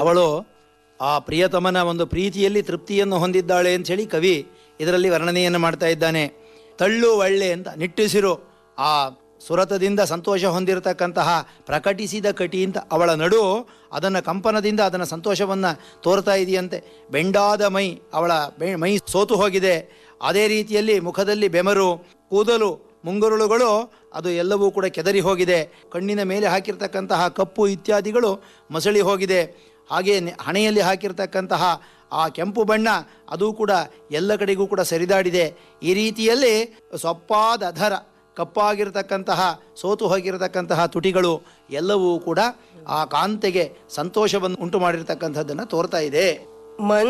ಅವಳು ಆ ಪ್ರಿಯತಮನ ಒಂದು ಪ್ರೀತಿಯಲ್ಲಿ ತೃಪ್ತಿಯನ್ನು ಹೊಂದಿದ್ದಾಳೆ ಅಂತ ಹೇಳಿ ಕವಿ ಇದರಲ್ಲಿ ವರ್ಣನೆಯನ್ನು ಮಾಡ್ತಾ ಇದ್ದಾನೆ ತಳ್ಳು ಒಳ್ಳೆ ಅಂತ ನಿಟ್ಟುಸಿರು ಆ ಸುರತದಿಂದ ಸಂತೋಷ ಹೊಂದಿರತಕ್ಕಂತಹ ಪ್ರಕಟಿಸಿದ ಕಟಿ ಅಂತ ಅವಳ ನಡು ಅದನ್ನು ಕಂಪನದಿಂದ ಅದನ್ನು ಸಂತೋಷವನ್ನು ತೋರ್ತಾ ಇದೆಯಂತೆ ಬೆಂಡಾದ ಮೈ ಅವಳ ಬೆ- ಮೈ ಸೋತು ಹೋಗಿದೆ ಅದೇ ರೀತಿಯಲ್ಲಿ ಮುಖದಲ್ಲಿ ಬೆಮರು ಕೂದಲು ಮುಂಗುರುಳುಗಳು ಅದು ಎಲ್ಲವೂ ಕೂಡ ಕೆದರಿ ಹೋಗಿದೆ ಕಣ್ಣಿನ ಮೇಲೆ ಹಾಕಿರ್ತಕ್ಕಂತಹ ಕಪ್ಪು ಇತ್ಯಾದಿಗಳು ಮಸಳಿ ಹೋಗಿದೆ ಹಾಗೆ ನೆ- ಹಣೆಯಲ್ಲಿ ಹಾಕಿರ್ತಕ್ಕಂತಹ ಆ ಕೆಂಪು ಬಣ್ಣ ಅದು ಕೂಡ ಎಲ್ಲ ಕಡೆಗೂ ಕೂಡ ಸರಿದಾಡಿದೆ ಈ ರೀತಿಯಲ್ಲಿ ಸೊಪ್ಪಾದ ಅಧರ ಕಪ್ಪಾಗಿರ್ತಕ್ಕಂತಹ ಸೋತು ಹೋಗಿರತಕ್ಕಂತಹ ತುಟಿಗಳು ಎಲ್ಲವೂ ಕೂಡ ಆ ಕಾಂತೆಗೆ ಸಂತೋಷವನ್ನು ಉಂಟು ಮಾಡಿರ್ತಕ್ಕಂಥದ್ದನ್ನು ತೋರ್ತಾ ಇದೆ ಮನ್